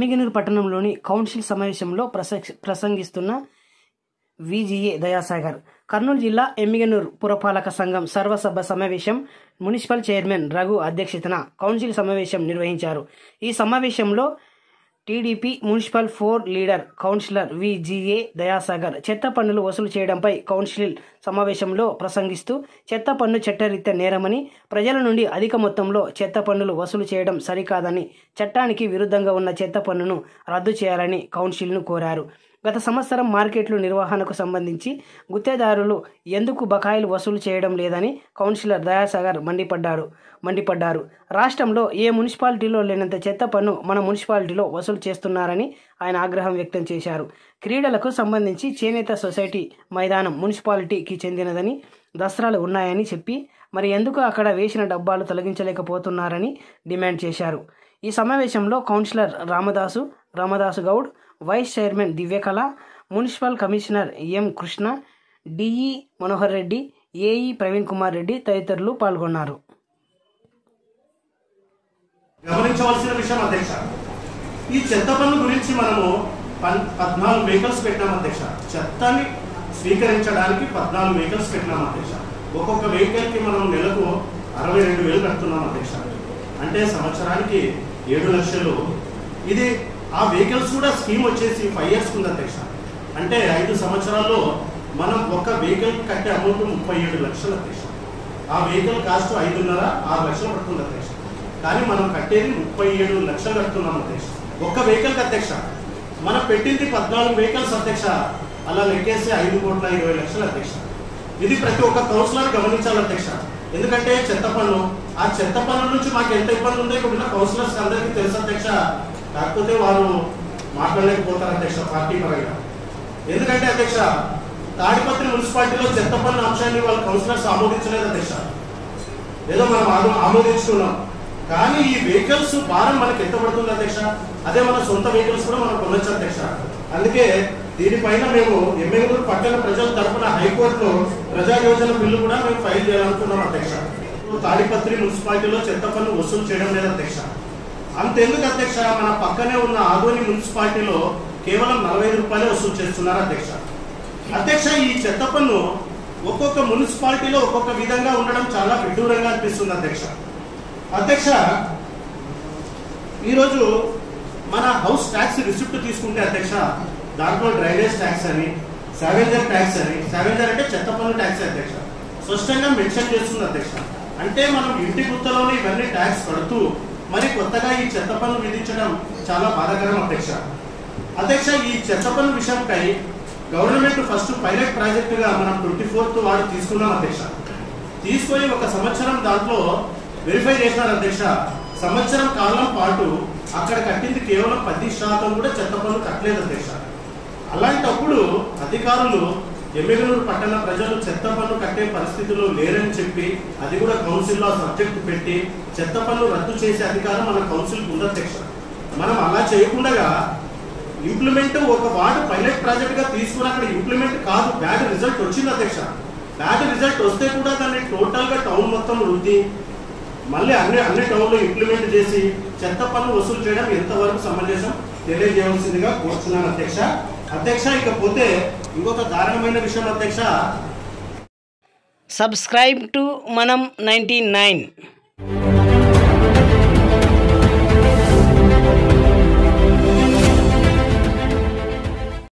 ఎమ్మిగనూరు పట్టణంలోని కౌన్సిల్ సమావేశంలో ప్రస- ప్రసంగిస్తున్న విజిఏ దయాసాగర్ కర్నూలు జిల్లా ఎమ్మిగనూరు పురపాలక సంఘం సర్వసభ సమావేశం మున్సిపల్ చైర్మన్ రఘు అధ్యక్షతన కౌన్సిల్ సమావేశం నిర్వహించారు ఈ సమావేశంలో TDP municipal floor leader councillor విజిఏ దయాసాగర్ చెత్త పన్నులు వసూలు చేయడంపై కౌన్సిల్ సమావేశంలో ప్రసంగిస్తూ చెత్త పన్ను చట్టరీత్యా నేరమని ప్రజల నుండి అధిక మొత్తంలో చెత్త పన్నులు వసూలు చేయడం సరికాదని చట్టానికి విరుద్ధంగా ఉన్న చెత్త పన్నును రద్దు చేయాలని కౌన్సిల్ను కోరారు గత సంవత్సరం మార్కెట్లు నిర్వహణకు సంబంధించి గుత్తేదారులు ఎందుకు బకాయిలు వసూలు చేయడం లేదని కౌన్సిలర్ దయాసాగర్ మండిపడ్డారు మండిపడ్డారు రాష్ట్రంలో ఏ మున్సిపాలిటీలో లేనంత చెత్త పన్ను మన మున్సిపాలిటీలో వసూలు చేస్తున్నారని ఆయన ఆగ్రహం వ్యక్తం చేశారు క్రీడలకు సంబంధించి చేనేత సొసైటీ మైదానం మున్సిపాలిటీకి చెందినదని దసరాలు ఉన్నాయని చెప్పి మరి ఎందుకు అక్కడ వేసిన డబ్బాలు తొలగించలేకపోతున్నారని డిమాండ్ చేశారు ఈ సమావేశంలో councillor Ramadasu Ramadasu Goud vice chairman Divyakala municipal commissioner M Krishna DE Manohar Reddy AE Praveen Kumar Reddy తదితరులు పాల్గొన్నారు గమనించవలసిన విషయం అధ్యక్ష ఈ చెత్త పన్ను గురించి మనము పన్- పద్నాలుగు వెహికల్స్ పెట్టినాం అధ్యక్ష చెత్తని స్వీకరించడానికి పద్నాలుగు వెహికల్స్ పెట్టినాం అధ్యక్ష ఒక్కొక్క వెహికల్ కి మనం నెలకు అరవై రెండు వేలు కడుతున్నాం అధ్యక్ష అంటే సంవత్సరానికి ఏడు లక్షలు ఇది ఆ వెహికల్స్ కూడా స్కీమ్ వచ్చేసి ఫైవ్ ఇయర్స్ ఉంది అధ్యక్ష అంటే ఐదు సంవత్సరాల్లో మనం ఒక్క వెహికల్ కట్టే అమౌంట్ ముప్పై ఏడు లక్షలు అధ్యక్ష ఆ వెహికల్ కాస్ట్ ఐదున్నర ఆరు లక్షలు పడుతుంది అధ్యక్ష కానీ మనం కట్టేది ముప్పై ఏడు లక్షలు కడుతున్నాం అధ్యక్ష ఒక్క వెహికల్ అధ్యక్ష మనం పెట్టింది పద్నాలుగు వెహికల్స్ అధ్యక్ష అలా లెక్కేసి ఐదు కోట్ల ఇరవై లక్షలు అధ్యక్ష ఇది ప్రతి ఒక్క కౌన్సిలర్ గమనించాలి అధ్యక్ష ఎందుకంటే చెత్త పన్ను ఆ చెత్త పన్ను నుంచి మాకు ఎంత ఇబ్బంది ఉందో ఇక్కడ ఉన్న కౌన్సిలర్స్ అందరికీ తెలుసు అధ్యక్ష కాకపోతే వారు మాట్లాడలేకపోతారు అధ్యక్ష పార్టీ పరంగా ఎందుకంటే అధ్యక్ష తాడిపత్రి మున్సిపాలిటీలో చెత్త పన్ను అంశాన్ని వాళ్ళ కౌన్సిలర్స్ ఆమోదించలేదు అధ్యక్ష ఏదో మనం ఆమో- ఆమోదించుకున్నాం కానీ ఈ వెహికల్స్ భారం మనకి ఎంత పడుతుంది అధ్యక్ష అదే మన సొంత వెహికల్స్ కూడా మనం కొనొచ్చు అధ్యక్ష అందుకే దీనిపైన మేము ఎమ్మెల్యేలు పట్టణ ప్రజల తరఫున హైకోర్టులో ప్రజా యోజన బిల్లు కూడా మేము ఫైల్ చేయాలనుకున్నాం అధ్యక్ష తాడిపత్రి మున్సిపాలిటీలో చెత్త పన్ను వసూలు చేయడం లేదు అధ్యక్ష అంతెందుకు అధ్యక్ష మన పక్కనే ఉన్న ఆదోని మున్సిపాలిటీలో కేవలం నలభై ఐదు రూపాయలే వసూలు చేస్తున్నారు అధ్యక్ష అధ్యక్ష ఈ చెత్త పన్ను ఒక్కొక్క మున్సిపాలిటీలో ఒక్కొక్క విధంగా ఉండడం చాలా విడ్డూరంగా అనిపిస్తుంది అధ్యక్ష అధ్యక్ష ఈరోజు మన హౌస్ ట్యాక్స్ రిసిప్ట్ తీసుకుంటే అధ్యక్ష దాంట్లో డ్రైనేజ్ ట్యాక్స్ అని సావెంజర్ ట్యాక్స్ అని సావెంజర్ అంటే చెత్త పన్ను ట్యాక్స్ అధ్యక్ష స్పష్టంగా మెన్షన్ చేస్తుంది అధ్యక్ష అంటే మనం ఇంటి గుత్తలోనే ఇవన్నీ ట్యాక్స్ కడుతూ మరి కొత్తగా ఈ చెత్త పన్ను విధించడం చాలా బాధాకరం అధ్యక్ష అధ్యక్ష ఈ చెత్త పన్ను విషయంపై గవర్నమెంట్ ఫస్ట్ పైలట్ ప్రాజెక్ట్ గా మనం ట్వంటీ ఫోర్త్ వాడు తీసుకున్నాం అధ్యక్ష తీసుకొని ఒక సంవత్సరం దాంట్లో వెరిఫై చేసినారు అధ్యక్ష సంవత్సరం కాలం పాటు అక్కడ కట్టింది కేవలం పది శాతం కూడా చెత్త పన్ను కట్టలేదు అధ్యక్ష అలాంటప్పుడు అధికారులు ఎమ్మెగనూరు పట్టణ ప్రజలు చెత్త పన్ను కట్టే పరిస్థితిలో లేరని చెప్పి అది కూడా కౌన్సిల్లో సబ్జెక్ట్ పెట్టి చెత్త పన్ను రద్దు చేసే అధికారం మన కౌన్సిల్కి ఉంది అధ్యక్ష మనం అలా చేయకుండా ఇంప్లిమెంట్ ఒక వార్డు పైలట్ ప్రాజెక్ట్ గా తీసుకుని అక్కడ ఇంప్లిమెంట్ కాదు బ్యాడ్ రిజల్ట్ వచ్చింది అధ్యక్ష బ్యాడ్ రిజల్ట్ వస్తే కూడా దాన్ని టోటల్ గా టౌన్ మొత్తం వృద్ధి మళ్ళీ అన్ని అన్ని టౌన్లో ఇంప్లిమెంట్ చేసి చెత్త పన్ను వసూలు చేయడం ఎంతవరకు సమంజసం తెలియజేయవలసిందిగా కోరుతున్నాను అధ్యక్ష అధ్యక్ష ఇకపోతే ఇంకొక దారుణమైన విషయం అధ్యక్ష సబ్స్క్రైబ్ టు మనం నైంటీ నైన్